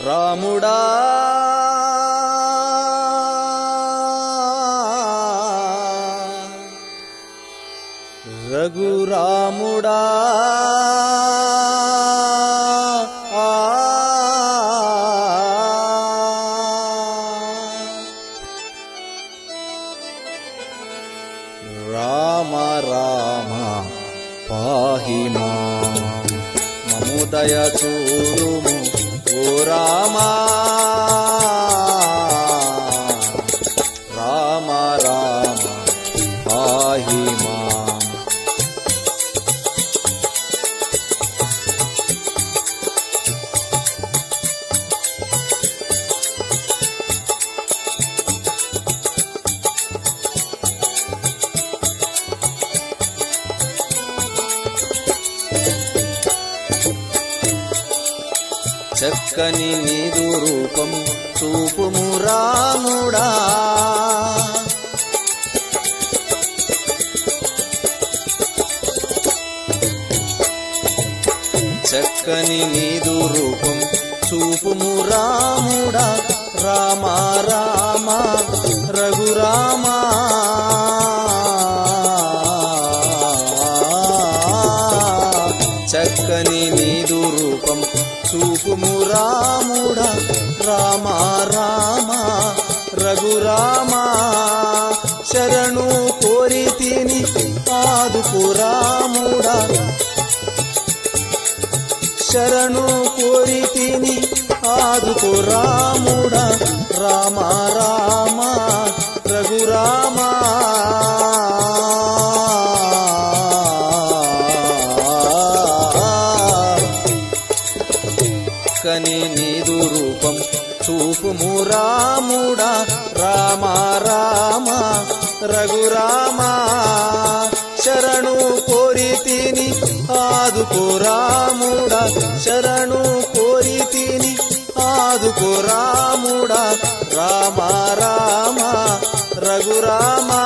రాముడా రఘురాముడా ఆ. రామ రామ పాహి మముదయ చూడుము ఓ రామా రామ రామ పాహి మాం చక్కని నీదు రూపం చూపుము రాముడా చక్కని నీదు రూపం చూపుము రాముడా రామ రామ రఘురామా చక్కని నీదు రూపం చూపుము రాముడా రామ రామ రఘురామా శరణు కోరి తిని ఆదుకు రాముడా శరణు కోరి తిని ఆదుకు రాముడా రామ రామ రఘురామా కని నీదు రూపం చూపుము రాముడా రామ రామ రఘురామా శరణు కోరి తిని ఆదుకో రాముడా శరణు కోరి తిని ఆదుకో రాముడా రామ రామ రఘురామా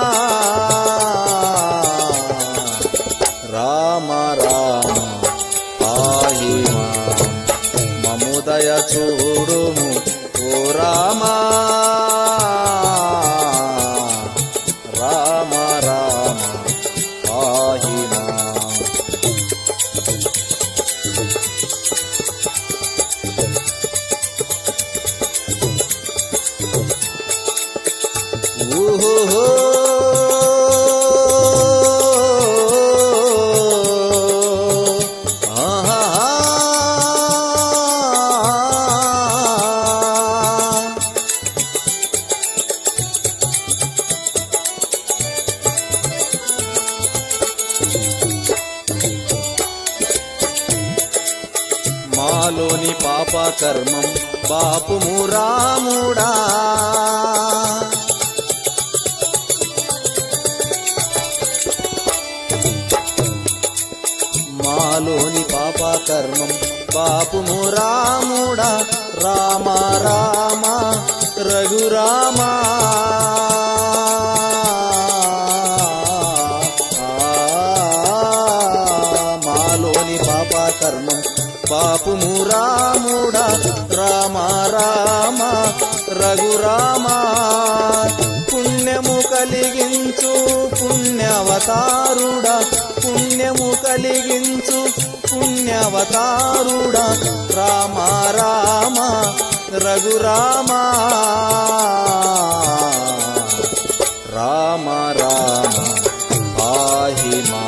రామ రామ పాహి మాం మముదయ చూడుము ఓ రామా రామ రామ పాహి మాం ఊహో మాలోని పాప కర్మం బాపుము రాముడా మాలోని పాప కర్మం పాపుము రాముడా రామ రామ రఘురామా మాలోని పాప కర్మం పాపుము రాముడా రామ రామ రఘురామా పుణ్యము కలిగించు పుణ్యవతారుడా పుణ్యము కలిగించు పుణ్యవతారుడా రామ రామ రఘురామా రామ రామ పాహి మా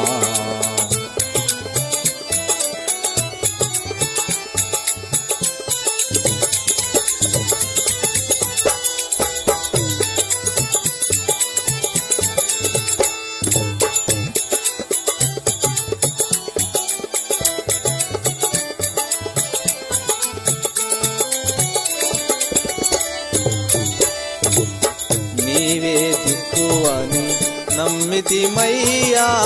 నీవే దిక్కువని నమ్మితిమయ్యా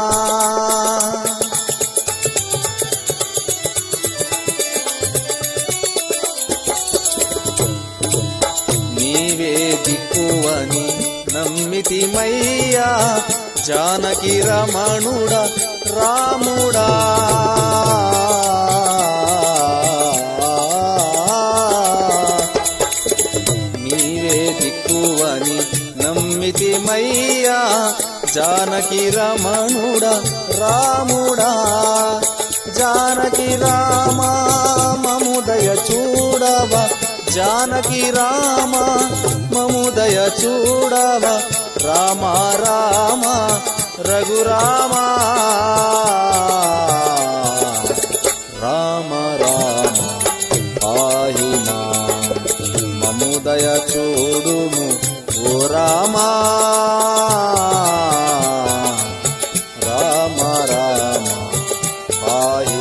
నీవే దిక్కువని నమ్మితిమయ్యా జానకి రమణుడా రాముడా చూడుమయ్యా జానకి రమణుడా రాముడా జానకి రామ మముదయ చూడవ జానకి రామ మముదయ చూడవ రామ రామ రఘురామ రామ రామ పాహి మముదయ చూడుము ఓ రామా రామ రామ పాహి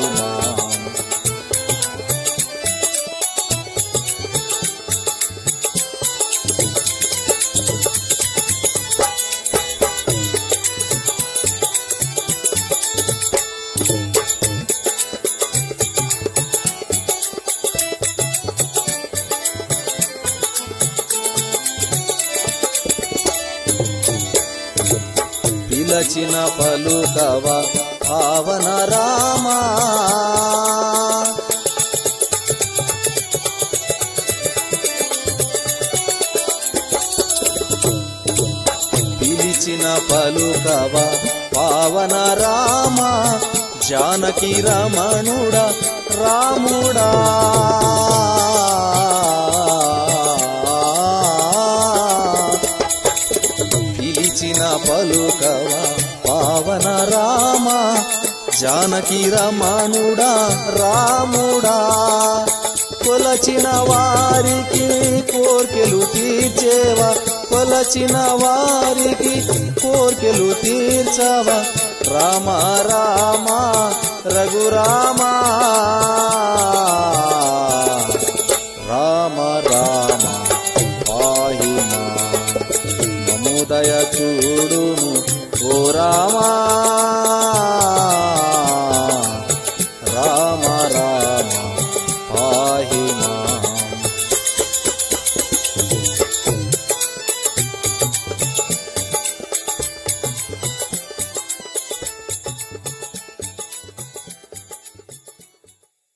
పిలచిన పలుకవ పావన రామా పిలిచిన పలుకవ పావన రామ జానకి రమణుడా రాముడా పిలిచిన పలుకవ పావన రామ జానకి రమణుడా రాముడా కొలచిన వారికి కోర్కెలు తీర్చేవా కొలచిన వారికి కోర్కెలు తీర్చవా రామ రామ రఘురామ రామ రామ పాహి మముదయ చూడును ఓ రామా